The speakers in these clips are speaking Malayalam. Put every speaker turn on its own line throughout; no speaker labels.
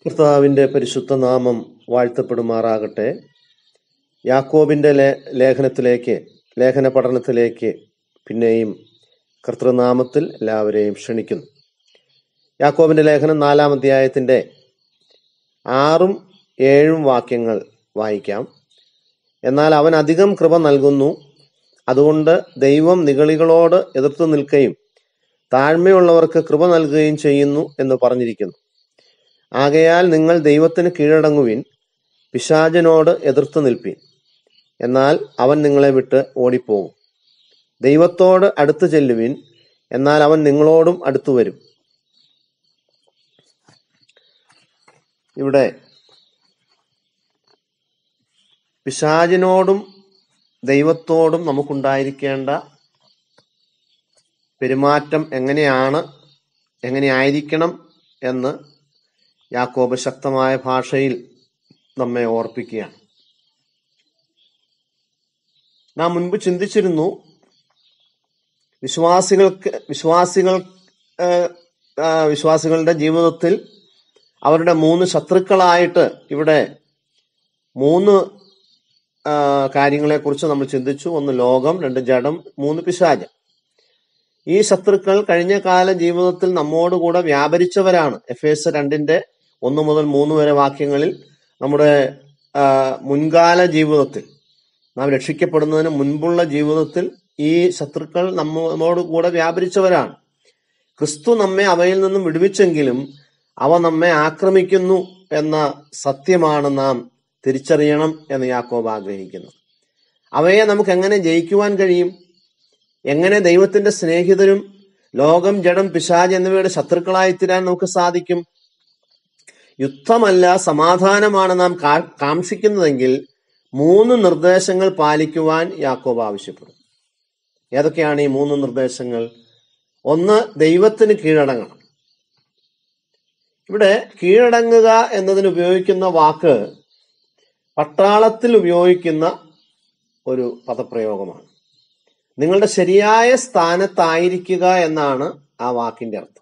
കർത്താവിന്റെ പരിശുദ്ധ നാമം വാഴ്ത്തപ്പെടുമാറാകട്ടെ യാക്കോബിന്റെ ലേ- ലേഖനത്തിലേക്ക് ലേഖന പഠനത്തിലേക്ക് പിന്നെയും കർത്തൃനാമത്തിൽ എല്ലാവരെയും ക്ഷണിക്കുന്നു യാക്കോബിന്റെ ലേഖനം നാലാം അധ്യായത്തിന്റെ ആറും ഏഴും വാക്യങ്ങൾ വായിക്കാം എന്നാൽ അവൻ അധികം കൃപ നൽകുന്നു അതുകൊണ്ട് ദൈവം നിഗളികളോട് എതിർത്ത് നിൽക്കുകയും താഴ്മയുള്ളവർക്ക് കൃപ നൽകുകയും ചെയ്യുന്നു എന്ന് പറഞ്ഞിരിക്കുന്നു ആകയാൽ നിങ്ങൾ ദൈവത്തിന് കീഴടങ്ങുവിൻ പിശാചനോട് എതിർത്ത് നിൽപ്പിൻ എന്നാൽ അവൻ നിങ്ങളെ വിട്ട് ഓടിപ്പോകും ദൈവത്തോട് അടുത്ത് ചെല്ലുവിൻ എന്നാൽ അവൻ നിങ്ങളോടും അടുത്തു വരും ഇവിടെ പിശാചിനോടും ദൈവത്തോടും നമുക്കുണ്ടായിരിക്കേണ്ട പെരുമാറ്റം എങ്ങനെയാണ് എങ്ങനെയായിരിക്കണം എന്ന് യാക്കോബ് ശക്തമായ ഭാഷയിൽ നമ്മെ ഓർപ്പിക്കുകയാണ് നാം മുൻപ് ചിന്തിച്ചിരുന്നു വിശ്വാസികൾക്ക് വിശ്വാസികൾ ആ, ആ, വിശ്വാസികളുടെ ജീവിതത്തിൽ അവരുടെ മൂന്ന് ശത്രുക്കളായിട്ട് ഇവിടെ മൂന്ന് ആ, കാര്യങ്ങളെക്കുറിച്ച് നമ്മൾ ചിന്തിച്ചു ഒന്ന് ലോകം രണ്ട് ജഡം മൂന്ന് പിശാച് ഈ ശത്രുക്കൾ കഴിഞ്ഞ കാല ജീവിതത്തിൽ നമ്മോടുകൂടെ വ്യാപരിച്ചവരാണ് എഫ് എസ് രണ്ടിന്റെ ഒന്ന് മുതൽ മൂന്ന് വരെ വാക്യങ്ങളിൽ നമ്മുടെ ആ, മുൻകാല ജീവിതത്തിൽ നാം രക്ഷിക്കപ്പെടുന്നതിന് മുൻപുള്ള ജീവിതത്തിൽ ഈ ശത്രുക്കൾ നമ്മോട് കൂടെ വ്യാപരിച്ചവരാണ് ക്രിസ്തു നമ്മെ അവയിൽ നിന്നും വിടുവിച്ചെങ്കിലും അവ നമ്മെ ആക്രമിക്കുന്നു എന്ന സത്യമാണ് നാം തിരിച്ചറിയണം എന്ന് യാക്കോബ് ആഗ്രഹിക്കുന്നു അവയെ നമുക്ക് എങ്ങനെ ജയിക്കുവാൻ കഴിയും എങ്ങനെ ദൈവത്തിന്റെ സ്നേഹിതരും ലോകം ജഡം പിശാജ് എന്നിവയുടെ ശത്രുക്കളായി തീരാൻ നമുക്ക് സാധിക്കും യുദ്ധമല്ല സമാധാനമാണ് നാം കാ- കാംക്ഷിക്കുന്നതെങ്കിൽ മൂന്ന് നിർദ്ദേശങ്ങൾ പാലിക്കുവാൻ യാക്കോബ് ആവശ്യപ്പെടും ഏതൊക്കെയാണ് ഈ മൂന്ന് നിർദ്ദേശങ്ങൾ ഒന്ന് ദൈവത്തിന് കീഴടങ്ങണം ഇവിടെ കീഴടങ്ങുക എന്നതിന് ഉപയോഗിക്കുന്ന വാക്ക് പട്ടാളത്തിൽ ഉപയോഗിക്കുന്ന ഒരു പദപ്രയോഗമാണ് നിങ്ങളുടെ ശരിയായ സ്ഥാനത്തായിരിക്കുക എന്നാണ് ആ വാക്കിന്റെ അർത്ഥം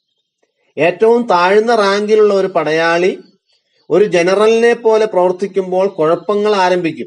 ഏറ്റവും താഴ്ന്ന റാങ്കിലുള്ള ഒരു പടയാളി ഒരു ജനറലിനെ പോലെ പ്രവർത്തിക്കുമ്പോൾ കുഴപ്പങ്ങൾ ആരംഭിക്കും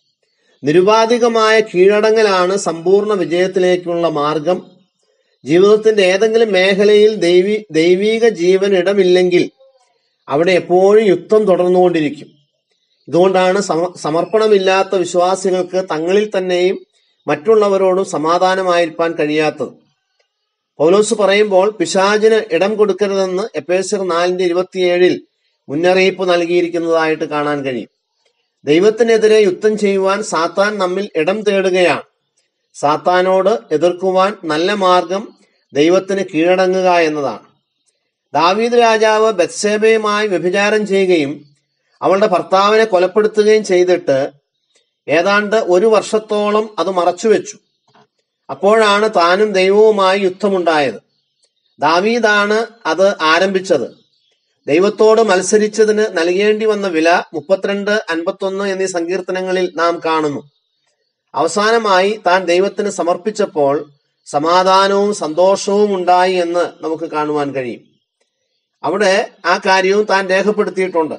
നിരുപാധികമായ കീഴടങ്ങലാണ് സമ്പൂർണ്ണ വിജയത്തിലേക്കുള്ള മാർഗം ജീവിതത്തിന്റെ ഏതെങ്കിലും മേഖലയിൽ ദൈവി ദൈവീക ജീവൻ ഇടമില്ലെങ്കിൽ അവിടെ എപ്പോഴും യുദ്ധം തുടർന്നുകൊണ്ടിരിക്കും ഇതുകൊണ്ടാണ് സമ- സമർപ്പണമില്ലാത്ത വിശ്വാസികൾക്ക് തങ്ങളിൽ തന്നെയും മറ്റുള്ളവരോടും സമാധാനമായിരിക്കാൻ കഴിയാത്തത് പൗലോസ് പറയുമ്പോൾ പിശാചിന് ഇടം കൊടുക്കരുതെന്ന് എപ്പേസർ നാലിന്റെ ഇരുപത്തിയേഴിൽ മുന്നറിയിപ്പ് നൽകിയിരിക്കുന്നതായിട്ട് കാണാൻ കഴിയും ദൈവത്തിനെതിരെ യുദ്ധം ചെയ്യുവാൻ സാത്താൻ നമ്മിൽ ഇടം തേടുകയാണ് സാത്താനോട് എതിർക്കുവാൻ നല്ല മാർഗം ദൈവത്തിന് കീഴടങ്ങുക എന്നതാണ് ദാവീദ് രാജാവ് ബത്സേബയുമായി വ്യഭിചാരം ചെയ്യുകയും അവളുടെ ഭർത്താവിനെ കൊലപ്പെടുത്തുകയും ചെയ്തിട്ട് ഏതാണ്ട് ഒരു വർഷത്തോളം അത് മറച്ചുവെച്ചു അപ്പോഴാണ് താനും ദൈവവുമായി യുദ്ധമുണ്ടായത് ദാവീദാണ് അത് ആരംഭിച്ചത് ദൈവത്തോട് മത്സരിച്ചതിന് നൽകേണ്ടി വന്ന വില മുപ്പത്തിരണ്ട് അൻപത്തൊന്ന് എന്നീ സങ്കീർത്തനങ്ങളിൽ നാം കാണുന്നു അവസാനമായി താൻ ദൈവത്തിന് സമർപ്പിച്ചപ്പോൾ സമാധാനവും സന്തോഷവും ഉണ്ടായി എന്ന് നമുക്ക് കാണുവാൻ കഴിയും അവിടെ ആ കാര്യവും താൻ രേഖപ്പെടുത്തിയിട്ടുണ്ട്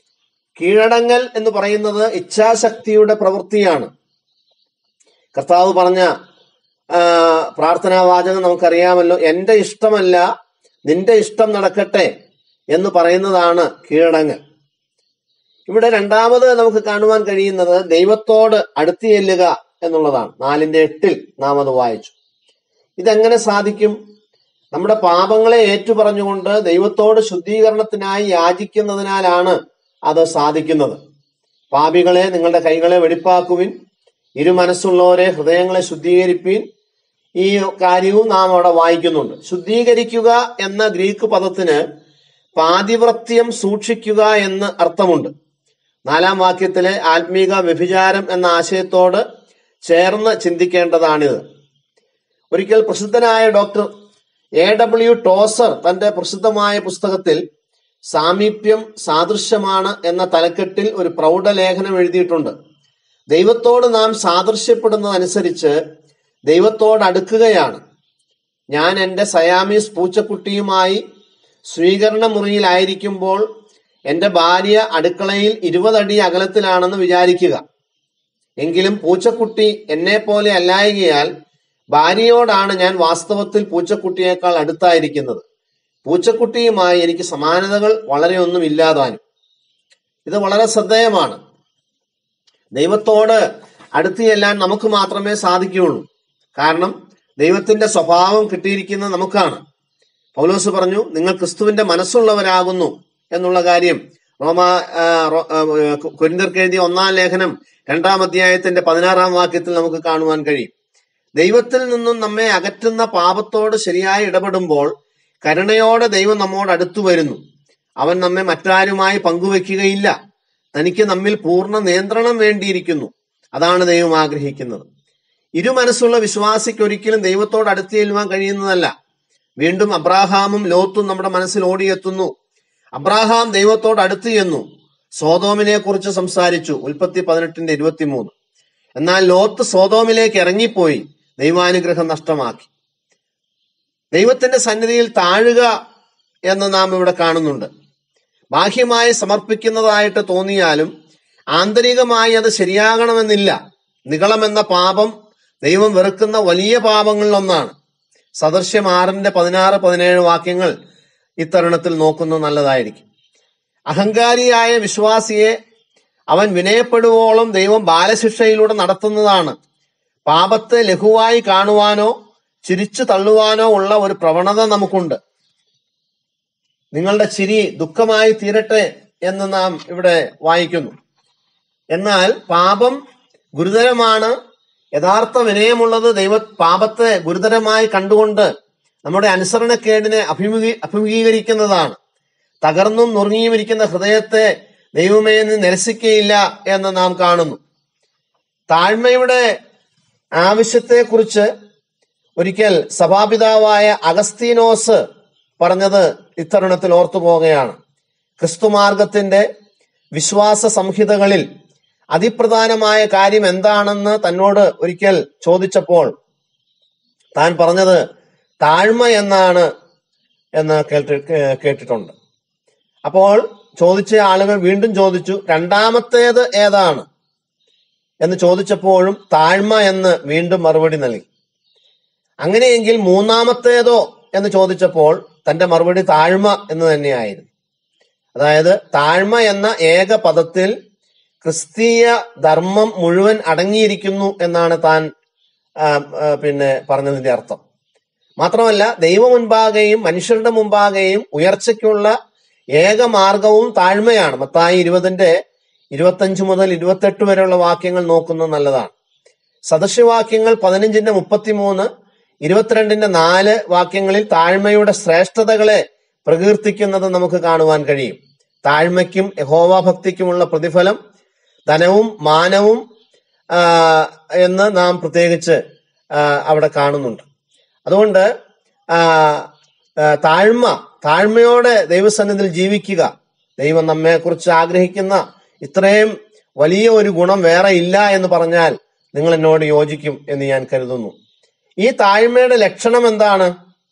കീഴടങ്ങൽ എന്ന് പറയുന്നത് ഇച്ഛാശക്തിയുടെ പ്രവൃത്തിയാണ് കർത്താവ് പറഞ്ഞ ആ, പ്രാർത്ഥനാ വാചകം നമുക്കറിയാമല്ലോ എന്റെ ഇഷ്ടമല്ല നിന്റെ ഇഷ്ടം നടക്കട്ടെ എന്ന് പറയുന്നതാണ് കീഴടങ്ങൽ ഇവിടെ രണ്ടാമത് നമുക്ക് കാണുവാൻ കഴിയുന്നത് ദൈവത്തോട് അടുത്ത് ചെല്ലുക എന്നുള്ളതാണ് നാലിന്റെ എട്ടിൽ നാം അത് വായിച്ചു ഇതെങ്ങനെ സാധിക്കും നമ്മുടെ പാപങ്ങളെ ഏറ്റുപറഞ്ഞുകൊണ്ട് ദൈവത്തോട് ശുദ്ധീകരണത്തിനായി യാചിക്കുന്നതിനാലാണ് അത് സാധിക്കുന്നത് പാപികളെ നിങ്ങളുടെ കൈകളെ വെടിപ്പാക്കുവിൻ ഇരു മനസ്സുള്ളവരെ ഹൃദയങ്ങളെ ശുദ്ധീകരിപ്പീൻ ഈ കാര്യവും നാം അവിടെ വായിക്കുന്നുണ്ട് ശുദ്ധീകരിക്കുക എന്ന ഗ്രീക്ക് പദത്തിന് പാതിവ്രത്യം സൂക്ഷിക്കുക എന്ന് അർത്ഥമുണ്ട് നാലാം വാക്യത്തിലെ ആത്മീക വ്യഭിചാരം എന്ന ആശയത്തോട് ചേർന്ന് ചിന്തിക്കേണ്ടതാണിത് ഒരിക്കൽ പ്രസിദ്ധനായ ഡോക്ടർ എ ഡബ്ല്യു ടോസർ തന്റെ പ്രസിദ്ധമായ പുസ്തകത്തിൽ സാമീപ്യം സാദൃശ്യമാണ് എന്ന തലക്കെട്ടിൽ ഒരു പ്രൗഢലേഖനം എഴുതിയിട്ടുണ്ട് ദൈവത്തോട് നാം സാദൃശ്യപ്പെടുന്നതനുസരിച്ച് ദൈവത്തോട് അടുക്കുകയാണ് ഞാൻ എൻ്റെ സയാമീസ് പൂച്ചക്കുട്ടിയുമായി സ്വീകരണ മുറിയിലായിരിക്കുമ്പോൾ എന്റെ ഭാര്യ അടുക്കളയിൽ ഇരുപതടി അകലത്തിലാണെന്ന് വിചാരിക്കുക എങ്കിലും പൂച്ചക്കുട്ടി എന്നെ പോലെ അല്ലായകയാൽ ഭാര്യയോടാണ് ഞാൻ വാസ്തവത്തിൽ പൂച്ചക്കുട്ടിയേക്കാൾ അടുത്തായിരിക്കുന്നത് പൂച്ചക്കുട്ടിയുമായി എനിക്ക് സമാനതകൾ വളരെയൊന്നും ഇല്ലാതാനും ഇത് വളരെ ശ്രദ്ധേയമാണ് ദൈവത്തോട് അടുത്ത് ചെല്ലാൻ നമുക്ക് മാത്രമേ സാധിക്കുകയുള്ളൂ കാരണം ദൈവത്തിന്റെ സ്വഭാവം കിട്ടിയിരിക്കുന്നത് നമുക്കാണ് പൗലോസ് പറഞ്ഞു നിങ്ങൾ ക്രിസ്തുവിന്റെ മനസ്സുള്ളവരാകുന്നു എന്നുള്ള കാര്യം റോമ ആ, റോ- ആ, കൊരിന്ത്യർക്ക് എഴുതിയ ഒന്നാം ലേഖനം രണ്ടാം അധ്യായത്തിന്റെ പതിനാറാം വാക്യത്തിൽ നമുക്ക് കാണുവാൻ കഴിയും ദൈവത്തിൽ നിന്നും നമ്മെ അകറ്റുന്ന പാപത്തോട് ശരിയായി ഇടപെടുമ്പോൾ കരുണയോടെ ദൈവം നമ്മോട് അടുത്തു വരുന്നു അവൻ നമ്മെ മറ്റാരുമായി പങ്കുവെക്കുകയില്ല തനിക്ക് നമ്മിൽ പൂർണ്ണ നിയന്ത്രണം വേണ്ടിയിരിക്കുന്നു അതാണ് ദൈവം ആഗ്രഹിക്കുന്നത് ഇരു മനസ്സുള്ള വിശ്വാസിക്ക് ഒരിക്കലും ദൈവത്തോട് അടുത്ത് ചെല്ലുവാൻ കഴിയുന്നതല്ല വീണ്ടും അബ്രാഹാമും ലോത്തും നമ്മുടെ മനസ്സിൽ ഓടിയെത്തുന്നു അബ്രാഹാം ദൈവത്തോട് അടുത്ത് ചെന്നു സോതോമിനെ കുറിച്ച് സംസാരിച്ചു ഉൽപ്പത്തി പതിനെട്ടിന്റെ ഇരുപത്തിമൂന്ന് എന്നാൽ ലോത്ത് സോതോമിലേക്ക് ഇറങ്ങിപ്പോയി ദൈവാനുഗ്രഹം നഷ്ടമാക്കി ദൈവത്തിന്റെ സന്നിധിയിൽ താഴുക എന്ന് നാം ഇവിടെ കാണുന്നുണ്ട് ബാഹ്യമായി സമർപ്പിക്കുന്നതായിട്ട് തോന്നിയാലും ആന്തരികമായി അത് ശരിയാകണമെന്നില്ല നികളമെന്ന പാപം ദൈവം വെറുക്കുന്ന വലിയ പാപങ്ങളിലൊന്നാണ് സദൃശ്യം ആറിന്റെ പതിനാറ് പതിനേഴ് വാക്യങ്ങൾ ഇത്തരുണത്തിൽ നോക്കുന്നത് നല്ലതായിരിക്കും അഹങ്കാരിയായ വിശ്വാസിയെ അവൻ വിനയപ്പെടുവോളം ദൈവം ബാലശിക്ഷയിലൂടെ നടത്തുന്നതാണ് പാപത്തെ ലഘുവായി കാണുവാനോ ചിരിച്ചു തള്ളുവാനോ ഉള്ള ഒരു പ്രവണത നമുക്കുണ്ട് നിങ്ങളുടെ ചിരി ദുഃഖമായി തീരട്ടെ എന്ന് നാം ഇവിടെ വായിക്കുന്നു എന്നാൽ പാപം ഗുരുതരമാണ് യഥാർത്ഥ വിനയമുള്ളത് ദൈവ പാപത്തെ ഗുരുതരമായി കണ്ടുകൊണ്ട് നമ്മുടെ അനുസരണക്കേടിനെ അഭിമുഖീ അഭിമുഖീകരിക്കുന്നതാണ് തകർന്നും നുറുങ്ങിയും ഇരിക്കുന്ന ഹൃദയത്തെ ദൈവമേ എന്ന് നിരസിക്കയില്ല എന്ന് നാം കാണുന്നു താഴ്മയുടെ ആവശ്യത്തെക്കുറിച്ച് ഒരിക്കൽ സഭാപിതാവായ അഗസ്തീനോസ് പറഞ്ഞത് ഇത്തരുണത്തിൽ ഓർത്തു പോവുകയാണ് ക്രിസ്തുമാർഗത്തിന്റെ വിശ്വാസ സംഹിതകളിൽ അതിപ്രധാനമായ കാര്യം എന്താണെന്ന് തന്നോട് ഒരിക്കൽ ചോദിച്ചപ്പോൾ താൻ പറഞ്ഞത് താഴ്മ എന്നാണ് എന്ന് കേട്ടി കേ- കേട്ടിട്ടുണ്ട് അപ്പോൾ ചോദിച്ച ആളുകൾ വീണ്ടും ചോദിച്ചു രണ്ടാമത്തേത് ഏതാണ് എന്ന് ചോദിച്ചപ്പോഴും താഴ്മ എന്ന് വീണ്ടും മറുപടി നൽകി അങ്ങനെയെങ്കിൽ മൂന്നാമത്തേതോ എന്ന് ചോദിച്ചപ്പോൾ തന്റെ മറുപടി താഴ്മ എന്ന് തന്നെയായിരുന്നു അതായത് താഴ്മ എന്ന ഏക പദത്തിൽ ക്രിസ്തീയ ധർമ്മം മുഴുവൻ അടങ്ങിയിരിക്കുന്നു എന്നാണ് താൻ ആ, ആ, പിന്നെ പറഞ്ഞതിന്റെ അർത്ഥം മാത്രമല്ല ദൈവ മുൻപാകെയും മനുഷ്യരുടെ മുമ്പാകെയും ഉയർച്ചയ്ക്കുള്ള ഏക മാർഗവും താഴ്മയാണ് മത്തായി ഇരുപതിന്റെ ഇരുപത്തഞ്ച് മുതൽ ഇരുപത്തെട്ട് വരെയുള്ള വാക്യങ്ങൾ നോക്കുന്നത് നല്ലതാണ് സദൃശ്യവാക്യങ്ങൾ പതിനഞ്ചിന്റെ മുപ്പത്തിമൂന്ന് ഇരുപത്തിരണ്ടിന്റെ നാല് വാക്യങ്ങളിൽ താഴ്മയുടെ ശ്രേഷ്ഠതകളെ പ്രകീർത്തിക്കുന്നത് നമുക്ക് കാണുവാൻ കഴിയും താഴ്മയ്ക്കും യഹോവാഭക്തിക്കുമുള്ള പ്രതിഫലം ധനവും മാനവും ആ, എന്ന് നാം പ്രത്യേകിച്ച് ആ, അവിടെ കാണുന്നുണ്ട് അതുകൊണ്ട് ആ, ആ, താഴ്മ താഴ്മയോടെ ദൈവസന്നിധിയിൽ ജീവിക്കുക ദൈവം നമ്മെ കുറിച്ച് ആഗ്രഹിക്കുന്ന ഇത്രയും വലിയ ഒരു ഗുണം വേറെ ഇല്ല എന്ന് പറഞ്ഞാൽ നിങ്ങൾ എന്നോട് യോജിക്കും എന്ന് ഞാൻ കരുതുന്നു ഈ താഴ്മയുടെ ലക്ഷണം എന്താണ്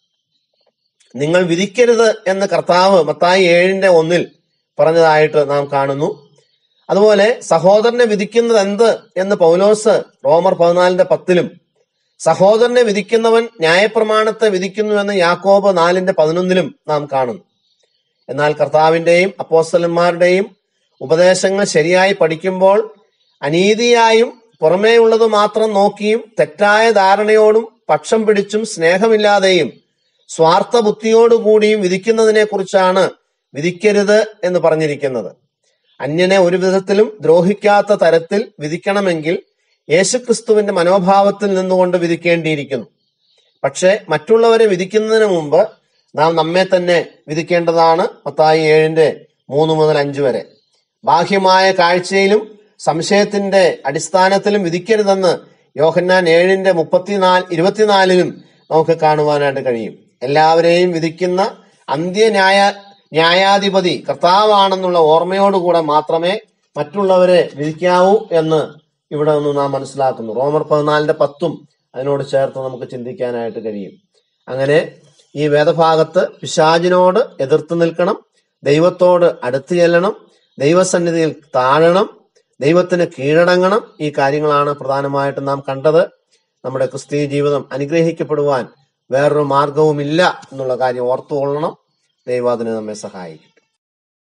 നിങ്ങൾ വിധിക്കരുത് എന്ന് കർത്താവ് മത്തായി ഏഴിന്റെ ഒന്നിൽ പറഞ്ഞതായിട്ട് നാം കാണുന്നു അതുപോലെ സഹോദരനെ വിധിക്കുന്നത് എന്ത് എന്ന് പൗലോസ് റോമർ പതിനാലിന്റെ പത്തിലും സഹോദരനെ വിധിക്കുന്നവൻ ന്യായപ്രമാണത്തെ വിധിക്കുന്നുവെന്ന് യാക്കോബ് നാലിന്റെ പതിനൊന്നിലും നാം കാണുന്നു എന്നാൽ കർത്താവിന്റെയും അപ്പോസ്തലന്മാരുടെയും ഉപദേശങ്ങൾ ശരിയായി പഠിക്കുമ്പോൾ അനീതിയായും പുറമേയുള്ളത് മാത്രം നോക്കിയും തെറ്റായ ധാരണയോടും പക്ഷം പിടിച്ചും സ്നേഹമില്ലാതെയും സ്വാർത്ഥ ബുദ്ധിയോടുകൂടിയും വിധിക്കുന്നതിനെ കുറിച്ചാണ് വിധിക്കരുത് എന്ന് പറഞ്ഞിരിക്കുന്നത് അന്യനെ ഒരു വിധത്തിലും ദ്രോഹിക്കാത്ത തരത്തിൽ വിധിക്കണമെങ്കിൽ യേശുക്രിസ്തുവിന്റെ മനോഭാവത്തിൽ നിന്നുകൊണ്ട് വിധിക്കേണ്ടിയിരിക്കുന്നു പക്ഷെ മറ്റുള്ളവരെ വിധിക്കുന്നതിന് മുമ്പ് നാം നമ്മെ തന്നെ വിധിക്കേണ്ടതാണ് മത്തായി ഏഴിന്റെ മൂന്ന് മുതൽ അഞ്ച് വരെ ബാഹ്യമായ കാഴ്ചയിലും സംശയത്തിന്റെ അടിസ്ഥാനത്തിലും വിധിക്കരുതെന്ന് യോഹന്നാൻ ഏഴിന്റെ മുപ്പത്തിനാല് ഇരുപത്തിനാലിലും നമുക്ക് കാണുവാനായിട്ട് കഴിയും എല്ലാവരെയും വിധിക്കുന്ന അന്ത്യന്യായ ന്യായാധിപതി കർത്താവാണെന്നുള്ള ഓർമ്മയോടുകൂടെ മാത്രമേ മറ്റുള്ളവരെ വിധിക്കാവൂ എന്ന് ഇവിടെ നിന്ന് നാം മനസ്സിലാക്കുന്നു റോമർ പതിനാലിന്റെ പത്തും അതിനോട് ചേർത്ത് നമുക്ക് ചിന്തിക്കാനായിട്ട് കഴിയും അങ്ങനെ ഈ വേദഭാഗത്ത് പിശാചിനോട് എതിർത്ത് നിൽക്കണം ദൈവത്തോട് അടുത്ത് ചെല്ലണം ദൈവസന്നിധിയിൽ താഴണം ദൈവത്തിന് കീഴടങ്ങണം ഈ കാര്യങ്ങളാണ് പ്രധാനമായിട്ടും നാം കണ്ടത് നമ്മുടെ ക്രിസ്തീയ ജീവിതം അനുഗ്രഹിക്കപ്പെടുവാൻ വേറൊരു മാർഗവുമില്ല എന്നുള്ള കാര്യം ഓർത്തുകൊള്ളണം ദൈവം അതിന് നമ്മെ സഹായിക്കും